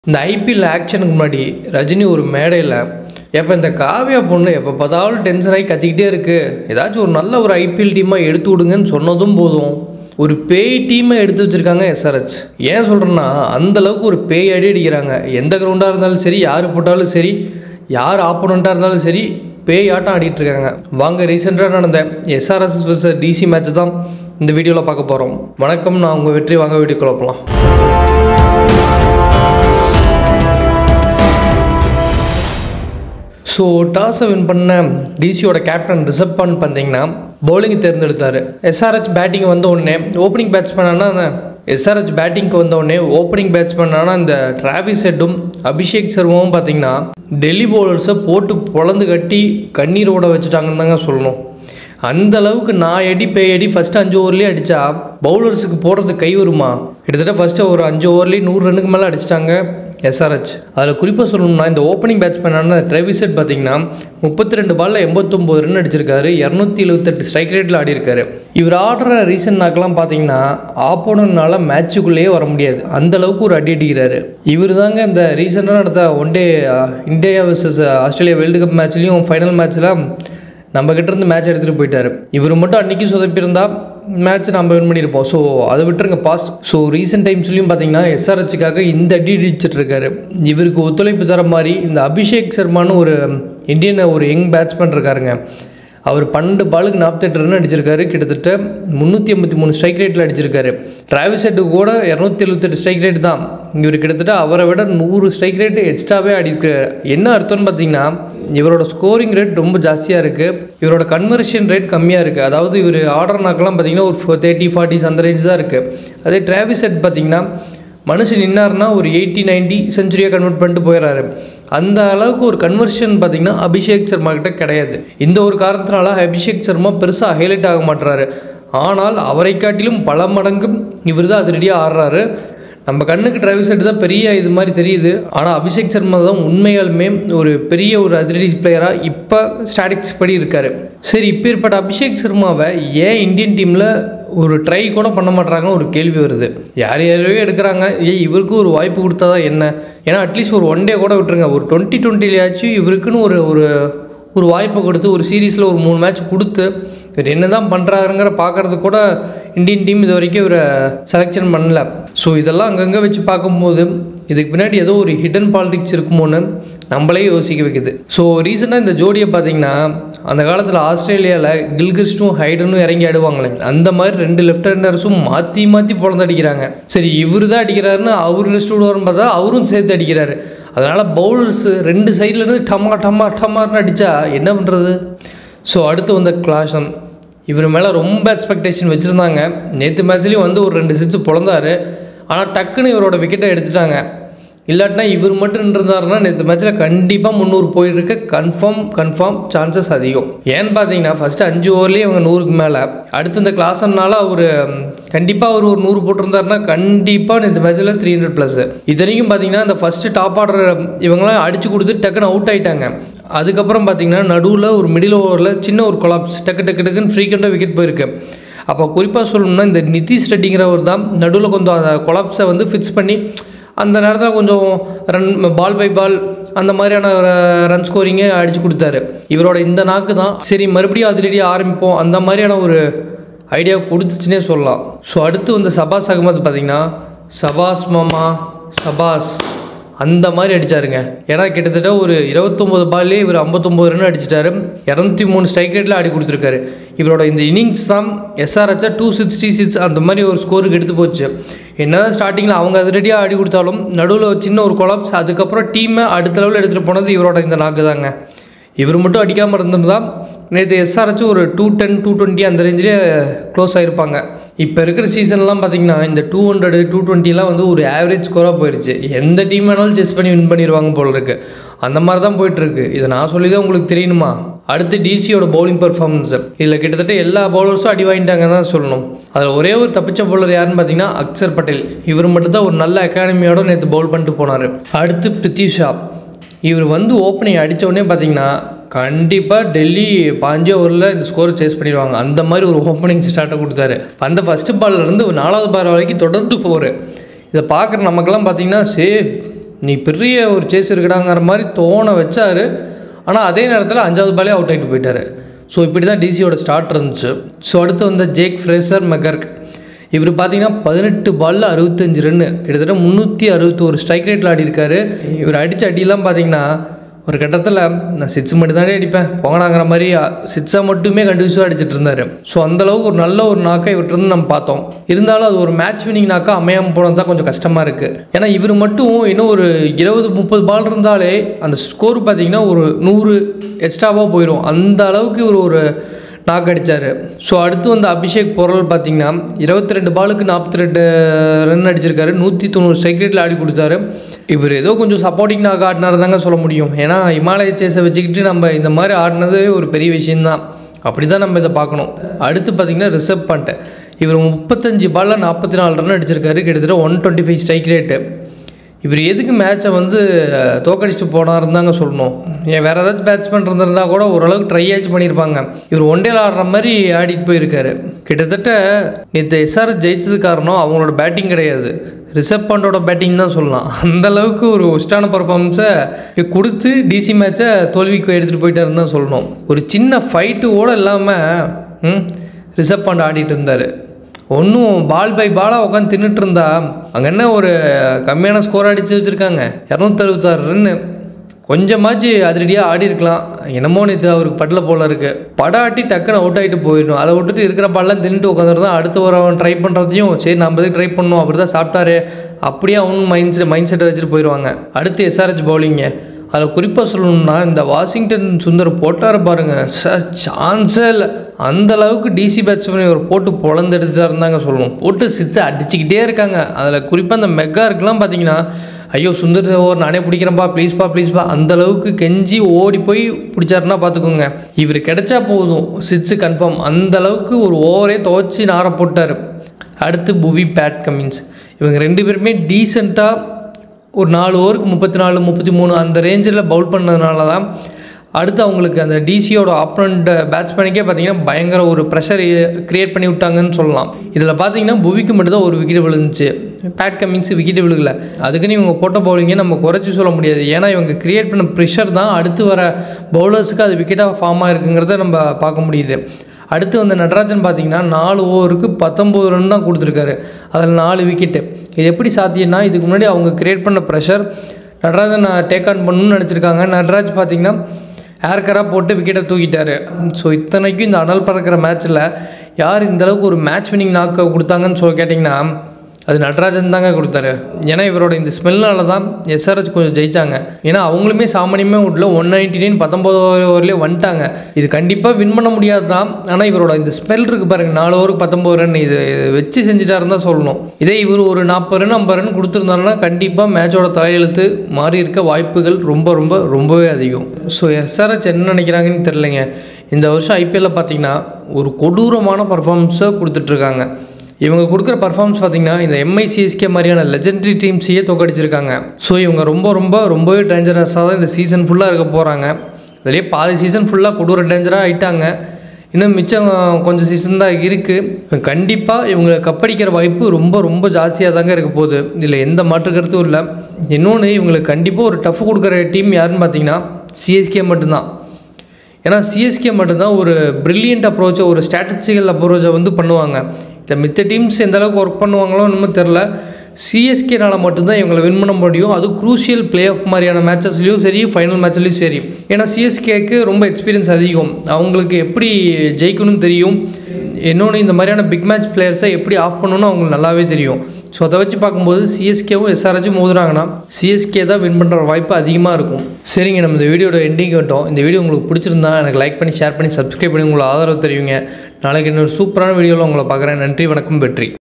இந்த ஐபிஎல் ஆக்ஷனுக்கு முன்னாடி ரஜினி ஒரு மேடையில் எப்போ இந்த காவியா பொண்ணு எப்போ பார்த்தாலும் டென்ஷன் ஆகி கத்திக்கிட்டே இருக்கு ஏதாச்சும் ஒரு நல்ல ஒரு ஐபிஎல் டீமாக எடுத்து விடுங்கன்னு சொன்னதும் போதும் ஒரு பேய் டீமை எடுத்து வச்சுருக்காங்க எஸ்ஆர்ஹெச் ஏன் சொல்கிறேன்னா அந்தளவுக்கு ஒரு பேய் அடி அடிக்கிறாங்க எந்த கிரவுண்டாக இருந்தாலும் சரி யார் போட்டாலும் சரி யார் ஆப்போனண்ட்டாக இருந்தாலும் சரி பேய் ஆட்டம் ஆடிட்டு இருக்காங்க வாங்க ரீசெண்டாக நடந்த எஸ்ஆர்எஸ் vs டிசி மேட்ச் தான் இந்த வீடியோவில் பார்க்க போகிறோம் வணக்கம் நான் உங்கள் வெற்றி வாங்க வீடியோ குழப்பலாம் ஸோ டாஸை வின் பண்ண டிசியோட கேப்டன் ரிஷப் பண்ட் பார்த்தீங்கன்னா பவுலிங் தேர்ந்தெடுத்தார் எஸ்ஆர்ஹெச் பேட்டிங் வந்த உடனே ஓப்பனிங் பேட்ஸ்மேன் ஆனால் எஸ்ஆர்ஹெச் பேட்டிங்க்கு வந்த உடனே ஓப்பனிங் பேட்ஸ்மேன் ஆனால் இந்த டிராவிஸ் ஹெட்டும் அபிஷேக் சர்மாவும் பார்த்தீங்கன்னா டெல்லி பவுலர்ஸை போட்டு பொழந்து கட்டி கண்ணீரோட வச்சுட்டாங்கன்னு தாங்க சொல்லணும் அந்த அளவுக்கு நான் அடி பேய் அடி ஃபஸ்ட்டு அஞ்சு ஓவர்லேயே அடித்தா பவுலர்ஸுக்கு போடுறதுக்கு கை வருமா கிட்டத்தட்ட ஃபஸ்ட்டு ஒரு அஞ்சு ஓவர்லேயே நூறு ரன்னுக்கு மேலே அடிச்சிட்டாங்க எஸ்ஆர்ஹெச் அதில் குறிப்பாக சொல்லணும்னா இந்த ஓப்பனிங் பேட்ஸ்மேனான ட்ரெவிஸ் செட் பார்த்தீங்கன்னா முப்பத்தி ரெண்டு பாலில் எண்பத்தொம்போது ரன் அடிச்சிருக்காரு இரநூத்தி எழுபத்தெட்டு ஸ்ட்ரைக் ரேட்டில் ஆடி இருக்காரு இவர் ஆடுற ரீசன் நாக்கெல்லாம் பார்த்தீங்கன்னா ஆப்போனன்ட்னால மேட்சுக்குள்ளேயே வர முடியாது அந்த அளவுக்கு ஒரு அடி அடிக்கிறாரு இவர் தாங்க இந்த ரீசெண்டாக நடந்த one day India versus Australia world cup மேட்ச்லேயும் ஃபைனல் மேட்ச்சில் நம்ம கிட்ட இருந்து மேட்ச் எடுத்துகிட்டு போயிட்டாரு இவர் மட்டும் அன்றைக்கி சொதப்பியிருந்தா மேட்ச் நம்ம வின் பண்ணியிருப்போம் ஸோ அதை விட்டுருங்க பாஸ்ட் ஸோ ரீசெண்ட் டைம்ஸ்லையும் பார்த்தீங்கன்னா எஸ்ஆர்ஹெச்சுக்காக இந்த அடி அடிச்சிட்டு இருக்காரு இவருக்கு ஒத்துழைப்பு தர மாதிரி இந்த அபிஷேக் சர்மான்னு ஒரு இந்தியன் ஒரு யங் பேட்ஸ்மேன் இருக்காருங்க அவர் பன்னெண்டு பாலுக்கு நாற்பத்தெட்டு ரன் அடிச்சிருக்காரு கிட்டத்தட்ட முந்நூற்றி ஐம்பத்தி மூணு ஸ்ட்ரைக் ரேட்டில் அடிச்சிருக்காரு டிராவிஸ் ஹெட்டுக்கு கூட இரநூத்தி எழுபத்தெட்டு ஸ்ட்ரைக் ரேட் தான் இவர் கிட்டத்தட்ட அவரை விட நூறு ஸ்ட்ரைக் ரேட்டு எக்ஸ்ட்ராவே ஆடிருக்காரு என்ன அர்த்தம்னு பார்த்தீங்கன்னா இவரோட ஸ்கோரிங் ரேட் ரொம்ப ஜாஸ்தியாக இருக்குது இவரோட கன்வர்ஷன் ரேட் கம்மியாக இருக்குது அதாவது இவர் ஆர்டர் நாக்கெல்லாம் பார்த்தீங்கன்னா ஒரு தேர்ட்டி ஃபார்ட்டிஸ் அந்த ரேஞ்ச் தான் இருக்குது அதே டிராவிஸ் ஹெட் பார்த்தீங்கன்னா மனுஷன் நின்னார்னா ஒரு எயிட்டி நைன்ட்டி செஞ்சுரியாக கன்வெர்ட் பண்ணிட்டு போயிடறாரு அந்த அளவுக்கு ஒரு கன்வர்ஷன் பார்த்தீங்கன்னா அபிஷேக் சர்மா கிட்ட கிடையாது இந்த ஒரு காரணத்தினால அபிஷேக் சர்மா பெருசாக ஹைலைட் ஆக மாட்டுறாரு ஆனால் அவரை காட்டிலும் பல மடங்கு இவர் தான் அதிரடியாக ஆடுறாரு நம்ம கண்ணுக்கு டிரைவர் செட் தான் பெரிய இது மாதிரி தெரியுது ஆனால் அபிஷேக் சர்மா தான் உண்மையாலுமே ஒரு பெரிய ஒரு அதிரடி பிளேயராக இப்போ ஸ்டாட்டிக்ஸ் படி இருக்கார் சரி இப்போ ஏற்பட்ட அபிஷேக் சர்மாவை ஏன் இந்தியன் டீமில் ஒரு ட்ரை கூட பண்ண மாட்டாங்கன்னு ஒரு கேள்வி வருது யார் யாரையோ எடுக்கிறாங்க ஏய் இவருக்கு ஒரு வாய்ப்பு கொடுத்தா தான் என்ன ஏன்னா அட்லீஸ்ட் ஒரு ஒன் டே கூட விட்டுருங்க ஒரு டுவெண்ட்டி டுவெண்ட்டிலையாச்சும் இவருக்குன்னு ஒரு ஒரு ஒரு வாய்ப்பை கொடுத்து ஒரு சீரீஸில் ஒரு மூணு மேட்ச் கொடுத்து இவர் என்ன தான் பண்ணுறாருங்கிற பார்க்குறது கூட இந்தியன் டீம் இது வரைக்கும் இவரை செலெக்ஷன் பண்ணல ஸோ இதெல்லாம் அங்கங்கே வச்சு பார்க்கும்போது இதுக்கு பின்னாடி ஏதோ ஒரு ஹிடன் பாலிடிக்ஸ் இருக்குமோன்னு நம்மளே யோசிக்க வைக்குது ஸோ ரீசெண்டாக இந்த ஜோடியை பார்த்தீங்கன்னா அந்த காலத்தில் ஆஸ்திரேலியாவில் கில்கிறிஸ்டும் ஹைடனும் இறங்கி ஆடுவாங்களே அந்த மாதிரி ரெண்டு லெஃப்ட் ஹேண்டர்ஸும் மாற்றி மாற்றி பொழந்து அடிக்கிறாங்க சரி இவர் தான் அடிக்கிறாருன்னு அவர் ரெஸ்ட் விடுவார்னு பார்த்தா அவரும் சேர்த்து அடிக்கிறாரு அதனால் பவுலர்ஸ் ரெண்டு சைட்லேருந்து டமா டமா டமார்னு அடித்தா என்ன பண்ணுறது ஸோ அடுத்து வந்த கிளாஷன் இவர் மேலே ரொம்ப எக்ஸ்பெக்டேஷன் வச்சுருந்தாங்க நேற்று மேட்ச்லேயும் வந்து ஒரு ரெண்டு சிக்ஸ் பொழந்தாரு ஆனால் டக்குன்னு இவரோட விக்கெட்டை எடுத்துட்டாங்க இல்லாட்டினா இவர் மட்டும் இருந்தாருன்னா நேற்று மேட்ச்சில் கண்டிப்பாக முந்நூறு போயிட்டுருக்க கன்ஃபார்ம் கன்ஃபார்ம் சான்சஸ் அதிகம் ஏன்னு பார்த்தீங்கன்னா ஃபஸ்ட்டு அஞ்சு ஓவர்லேயே இவங்க நூறுக்கு மேலே அடுத்து இந்த கிளாஸ்னால அவர் கண்டிப்பாக அவர் ஒரு நூறு போட்டிருந்தாருன்னா கண்டிப்பாக இந்த மேட்ச்சில் த்ரீ ஹண்ட்ரட் ப்ளஸ் இத்தனைக்கும் பார்த்தீங்கன்னா இந்த ஃபஸ்ட்டு டாப் ஆர்டர் இவங்களாம் அடிச்சு கொடுத்து டக்குன்னு அவுட் ஆயிட்டாங்க அதுக்கப்புறம் பார்த்தீங்கன்னா நடுவில் ஒரு மிடில் ஓவரில் சின்ன ஒரு கொலாப்ஸ் டக்கு டக்கு டக்குன்னு ஃப்ரீக்வெண்ட்டாக விக்கெட் போயிருக்கு அப்போ குறிப்பாக சொல்லணும்னா இந்த நிதிஷ் ரெட்டிங்கிறவர் தான் நடுவில் கொஞ்சம் அந்த கொலாப்ஸை வந்து ஃபிக்ஸ் பண்ணி அந்த நேரத்தில் கொஞ்சம் ரன் பால் பை பால் அந்த மாதிரியான ரன் ஸ்கோரிங்கே அடித்து கொடுத்தாரு இவரோட இந்த நாக்கு தான் சரி மறுபடியும் அதிரடியாக ஆரம்பிப்போம் அந்த மாதிரியான ஒரு ஐடியா கொடுத்துச்சுனே சொல்லலாம் ஸோ அடுத்து வந்து சபாஸ் அகமது பார்த்திங்கன்னா சபாஸ் மாமா சபாஸ் அந்த மாதிரி அடித்தாருங்க ஏன்னா கிட்டத்தட்ட ஒரு இருபத்தொம்போது பால்லே இவர் ஐம்பத்தொம்போது ரன் அடிச்சிட்டாரு இரநூத்தி மூணு ஸ்ட்ரைக் ரேட்டில் ஆடி கொடுத்துருக்காரு இவரோட இந்த இன்னிங்ஸ் தான் எஸ்ஆர்ஹெச்சா டூ சிக்ஸ்டி சிக்ஸ் அந்த மாதிரி ஒரு ஸ்கோருக்கு எடுத்து போச்சு என்னதான் ஸ்டார்டிங்கில் அவங்க அதிரடியாக ஆடி கொடுத்தாலும் நடுவில் சின்ன ஒரு கொலாப்ஸ் அதுக்கப்புறம் டீமை அடுத்த லெவலில் எடுத்துகிட்டு போனது இவரோட இந்த நாக்கு தாங்க இவர் மட்டும் அடிக்காமல் இருந்திருந்தா நேற்று எஸ்ஆர்ஹெச் ஒரு டூ டென் டூ டுவெண்ட்டி அந்த ரேஞ்சிலே க்ளோஸ் ஆகிருப்பாங்க இப்போ இருக்கிற சீசன்லாம் பார்த்தீங்கன்னா இந்த டூ ஹண்ட்ரடு டூ டுவெண்ட்டிலாம் வந்து ஒரு ஆவரேஜ் ஸ்கோராக போயிடுச்சு எந்த டீம் வேணாலும் செஸ் பண்ணி வின் பண்ணிடுவாங்க போல இருக்கு அந்த மாதிரி தான் போயிட்டுருக்கு இதை நான் சொல்லி தான் உங்களுக்கு தெரியணுமா அடுத்து டிசியோட பவுலிங் பர்ஃபார்மன்ஸ் இதில் கிட்டத்தட்ட எல்லா பவுலர்ஸும் அடி வாங்கிட்டாங்கன்னு தான் சொல்லணும் அதில் ஒரே ஒரு தப்பிச்ச பவுலர் யாருன்னு பார்த்தீங்கன்னா அக்சர் பட்டேல் இவர் மட்டும் தான் ஒரு நல்ல அகாடமியோட நேற்று பவுல் பண்ணிட்டு போனார் அடுத்து பிருத்வி ஷா இவர் வந்து ஓப்பனிங் அடித்தோடனே பார்த்தீங்கன்னா கண்டிப்பாக டெல்லி பாஞ்சு ஓவரில் இந்த ஸ்கோரை சேஸ் பண்ணிடுவாங்க அந்த மாதிரி ஒரு ஓப்பனிங் ஸ்டார்ட்டை கொடுத்தாரு அந்த ஃபஸ்ட்டு பால்லேருந்து நாலாவது பால் வரைக்கும் தொடர்ந்து போகிற இதை பார்க்குற நமக்கெல்லாம் பார்த்தீங்கன்னா சே நீ பெரிய ஒரு சேஸ் இருக்கடாங்கிற மாதிரி தோண வச்சார் ஆனால் அதே நேரத்தில் அஞ்சாவது பாலே அவுட் ஆகிட்டு போயிட்டார் ஸோ இப்படி தான் டிசியோட ஸ்டார்ட் இருந்துச்சு ஸோ அடுத்து வந்த ஜேக் ஃப்ரேசர் மெகர்க் இவர் பார்த்தீங்கன்னா பதினெட்டு பாலில் அறுபத்தஞ்சு ரன்னு கிட்டத்தட்ட முந்நூற்றி அறுபத்தோரு ஸ்ட்ரைக் ரேட்டில் ஆடி இருக்காரு இவர் அடித்த அடியெல்லாம் பார்த்தீங்கன்னா ஒரு கட்டத்தில் நான் சிக்ஸ் மட்டும் தானே அடிப்பேன் போங்கடாங்கிற மாதிரி சிக்ஸை மட்டுமே கண்டினியூஸாக அடிச்சிட்டு இருந்தார் ஸோ அந்தளவுக்கு ஒரு நல்ல ஒரு நாக்கை இவர்கிட்ட நம்ம பார்த்தோம் இருந்தாலும் அது ஒரு மேட்ச் வினிங் நாக்கா அமையாமல் போனது தான் கொஞ்சம் கஷ்டமாக இருக்குது ஏன்னா இவர் மட்டும் இன்னும் ஒரு இருபது முப்பது பால் இருந்தாலே அந்த ஸ்கோர் பார்த்தீங்கன்னா ஒரு நூறு எக்ஸ்ட்ராவாக போயிடும் அந்த அளவுக்கு இவர் ஒரு நாக் அடித்தார் ஸோ அடுத்து வந்து அபிஷேக் பொருள் பார்த்தீங்கன்னா இருபத்தி ரெண்டு பாலுக்கு நாற்பத்தி ரெண்டு ரன் அடிச்சிருக்காரு நூற்றி தொண்ணூறு ஸ்ட்ரைக் ரேட்டில் ஆடி கொடுத்தாரு இவர் ஏதோ கொஞ்சம் சப்போர்ட்டிங் நாக் ஆடினார் தாங்க சொல்ல முடியும் ஏன்னா இமாலய சேஸை வச்சுக்கிட்டு நம்ம இந்த மாதிரி ஆடினதே ஒரு பெரிய விஷயந்தான் அப்படி தான் நம்ம இதை பார்க்கணும் அடுத்து பார்த்தீங்கன்னா ரிசர்வ் பண்ணிட்டேன் இவர் முப்பத்தஞ்சு பாலில் நாற்பத்தி நாலு ரன் அடிச்சிருக்காரு கிட்டத்தட்ட one twenty five strike rate இவர் எதுக்கு மேட்சை வந்து தோக்கடிச்சிட்டு போனாருன்னு தாங்க சொல்லணும் ஏன் வேறு ஏதாச்சும் பேட்ஸ்மேன் இருந்திருந்தா கூட ஓரளவுக்கு ட்ரை ஆச்சு பண்ணியிருப்பாங்க இவர் ஒன்டேல ஆடுற மாதிரி ஆடிட்டு போயிருக்காரு கிட்டத்தட்ட நேற்று எஸ்ஆர்எஸ் ஜெயிச்சது காரணம் அவங்களோட பேட்டிங் கிடையாது ரிஷப் பண்டோட பேட்டிங் தான் சொல்லலாம் அந்த அளவுக்கு ஒரு ஒஸ்டான பர்ஃபார்மன்ஸை கொடுத்து டிசி மேட்சை தோல்விக்கு எடுத்துகிட்டு போயிட்டாருன்னு தான் சொல்லணும் ஒரு சின்ன ஃபைட்டு கூட இல்லாமல் ரிஷப் பண்ட் ஆடிட்டு இருந்தார் ஒன்றும் பால் பை பாலாக உட்காந்து தின்னுட்டு இருந்தா அங்கே என்ன ஒரு கம்மியான ஸ்கோர் அடித்து வச்சுருக்காங்க இரநூத்தறுபத்தாறு ரன்னு கொஞ்சமாச்சு அதிரடியாக ஆடி இருக்கலாம் என்னமோ நேற்று அவருக்கு பட்டில் போல இருக்குது படம் ஆட்டி டக்குன்னு அவுட் ஆகிட்டு போயிடணும் அதை விட்டுட்டு இருக்கிற பால்லாம் தின்னுட்டு உட்காந்துருந்தா அடுத்து ஒரு அவன் ட்ரை பண்ணுறதையும் சரி நம்ம எதுக்கு ட்ரை பண்ணோம் அப்படி தான் சாப்பிட்டாரு அப்படியே அவனும் மைண்ட் செட் மைண்ட் செட்டை வச்சுட்டு போயிடுவாங்க அடுத்து எஸ்ஆர்ஹெச் பவுலிங்க அதில் குறிப்பாக சொல்லணும்னா இந்த வாஷிங்டன் சுந்தர் போட்டார் பாருங்க சார் சான்ஸே இல்லை அந்த அளவுக்கு டிசி பேட்ஸ்மேன் இவர் போட்டு பொழந்து எடுத்துட்டாருந்தாங்க சொல்லணும் போட்டு சிக்ஸை அடிச்சுக்கிட்டே இருக்காங்க அதில் குறிப்பாக அந்த மெக்கா இருக்கலாம் பார்த்தீங்கன்னா ஐயோ சுந்தர் ஓவர் நானே பிடிக்கிறேன்ப்பா ப்ளீஸ்ப்பா ப்ளீஸ்ப்பா அந்த அளவுக்கு கெஞ்சி ஓடி போய் பிடிச்சாருன்னா பார்த்துக்கோங்க இவர் கிடைச்சா போதும் சிக்ஸு கன்ஃபார்ம் அந்த அளவுக்கு ஒரு ஓவரே துவச்சி நார போட்டார் அடுத்து புவி பேட் கமின்ஸ் இவங்க ரெண்டு பேருமே டீசெண்டாக ஒரு நாலு ஓவருக்கு முப்பத்தி நாலு முப்பத்தி மூணு அந்த ரேஞ்சில் பவுல் பண்ணதுனால தான் அடுத்து அவங்களுக்கு அந்த டிசியோட ஆப்பனண்ட் பேட்ஸ்மேனுக்கே பார்த்தீங்கன்னா பயங்கர ஒரு ப்ரெஷர் க்ரியேட் பண்ணி விட்டாங்கன்னு சொல்லலாம் இதில் பார்த்தீங்கன்னா புவிக்கு மட்டும்தான் ஒரு விக்கெட் விழுந்துச்சு பேட் கம்மிங்ஸ் விக்கெட் விழுகல அதுக்குன்னு இவங்க போட்ட பவுலிங்கை நம்ம குறைச்சி சொல்ல முடியாது ஏன்னா இவங்க க்ரியேட் பண்ண ப்ரெஷர் தான் அடுத்து வர பவுலர்ஸுக்கு அது விக்கெட்டாக ஃபார்ம் ஆகிருக்குங்கிறத நம்ம பார்க்க முடியுது அடுத்து வந்து நடராஜன் பார்த்தீங்கன்னா நாலு ஓவருக்கு பத்தொம்போது ரன் தான் கொடுத்துருக்காரு அதில் நாலு விக்கெட்டு இது எப்படி சாத்தியம்னா இதுக்கு முன்னாடி அவங்க கிரியேட் பண்ண ப்ரெஷர் நடராஜன் டேக் ஆன் பண்ணணும்னு நினச்சிருக்காங்க நடராஜ் பார்த்தீங்கன்னா ஏர்கராக போட்டு விக்கெட்டை தூக்கிட்டாரு ஸோ இத்தனைக்கும் இந்த அனல் பறக்கிற மேட்ச்சில் யார் இந்தளவுக்கு ஒரு மேட்ச் வின்னிங் நாக்கு கொடுத்தாங்கன்னு சொல்லி கேட்டிங்கன்னா அது நடராஜன் தாங்க கொடுத்தாரு ஏன்னா இவரோட இந்த ஸ்மெல்னால தான் எஸ்ஆர்ஹெச் கொஞ்சம் ஜெயிச்சாங்க ஏன்னா அவங்களுமே சாமானியமே விடல ஒன் நைன்டி நைன் பத்தொம்பது ஓவர்லேயே வந்துட்டாங்க இது கண்டிப்பாக வின் பண்ண முடியாது தான் ஆனால் இவரோட இந்த ஸ்மெல் இருக்குது பாருங்கள் நாலு ஓவருக்கு பத்தொம்பது ரன் இது வச்சு செஞ்சுட்டாருன்னு தான் சொல்லணும் இதே இவர் ஒரு நாற்பது ரன் ஐம்பது ரன் கொடுத்துருந்தாருன்னா கண்டிப்பாக மேட்சோட தலையெழுத்து மாறி இருக்க வாய்ப்புகள் ரொம்ப ரொம்ப ரொம்பவே அதிகம் ஸோ எஸ்ஆர்ஹெச் என்ன நினைக்கிறாங்கன்னு தெரிலங்க இந்த வருஷம் ஐபிஎல்லில் பார்த்தீங்கன்னா ஒரு கொடூரமான பர்ஃபார்மன்ஸை கொடுத்துட்ருக்காங்க இவங்க கொடுக்குற பர்ஃபார்மன்ஸ் பார்த்தீங்கன்னா இந்த எம்ஐசிஎஸ்கே மாதிரியான லெஜெண்டரி டீம்ஸையே தோக்கடிச்சிருக்காங்க ஸோ இவங்க ரொம்ப ரொம்ப ரொம்பவே டேஞ்சரஸாக தான் இந்த சீசன் ஃபுல்லாக இருக்க போகிறாங்க இதுலேயே பாதி சீசன் ஃபுல்லாக கொடூர டேஞ்சராக ஆயிட்டாங்க இன்னும் மிச்சம் கொஞ்சம் சீசன் தான் இருக்குது கண்டிப்பாக இவங்களை கப்படிக்கிற வாய்ப்பு ரொம்ப ரொம்ப ஜாஸ்தியாக தாங்க இருக்க போகுது இதில் எந்த மாற்று கருத்தும் இல்லை இன்னொன்று இவங்களுக்கு கண்டிப்பாக ஒரு டஃப் கொடுக்குற டீம் யாருன்னு பார்த்தீங்கன்னா சிஎஸ்கே மட்டும்தான் ஏன்னா சிஎஸ்கே மட்டும்தான் ஒரு ப்ரில்லியண்ட் அப்ரோச்சை ஒரு ஸ்ட்ராட்டஜிக்கல் அப்ரோச்சை வந்து பண்ணுவாங்க இந்த மித்த டீம்ஸ் எந்த அளவுக்கு ஒர்க் பண்ணுவாங்களோ இன்னும் தெரில சிஎஸ்கேனால மட்டும்தான் இவங்களை வின் பண்ண முடியும் அது குரூஷியல் பிளே ஆஃப் மாதிரியான மேட்சஸ்லையும் சரி ஃபைனல் மேட்ச்லேயும் சரி ஏன்னா சிஎஸ்கேக்கு ரொம்ப எக்ஸ்பீரியன்ஸ் அதிகம் அவங்களுக்கு எப்படி ஜெயிக்கணும்னு தெரியும் இன்னொன்று இந்த மாதிரியான பிக் மேட்ச் பிளேயர்ஸை எப்படி ஆஃப் பண்ணணும்னு அவங்களுக்கு நல்லாவே தெரியும் ஸோ அதை வச்சு பார்க்கும்போது சிஎஸ்கேவும் எஸ்ஆர்ஹெச்சும் மோதுறாங்கன்னா சிஎஸ்கே தான் வின் பண்ணுற வாய்ப்பு அதிகமாக இருக்கும் சரிங்க நம்ம இந்த வீடியோட எண்டிங் விட்டோம் இந்த வீடியோ உங்களுக்கு பிடிச்சிருந்தா எனக்கு லைக் பண்ணி ஷேர் பண்ணி சப்ஸ்கிரைப் பண்ணி உங்களை ஆதரவு தெரிவிங்க நாளைக்கு இன்னொரு சூப்பரான வீடியோவில் உங்களை பார்க்குறேன் நன்றி வணக்கம் வெற்றி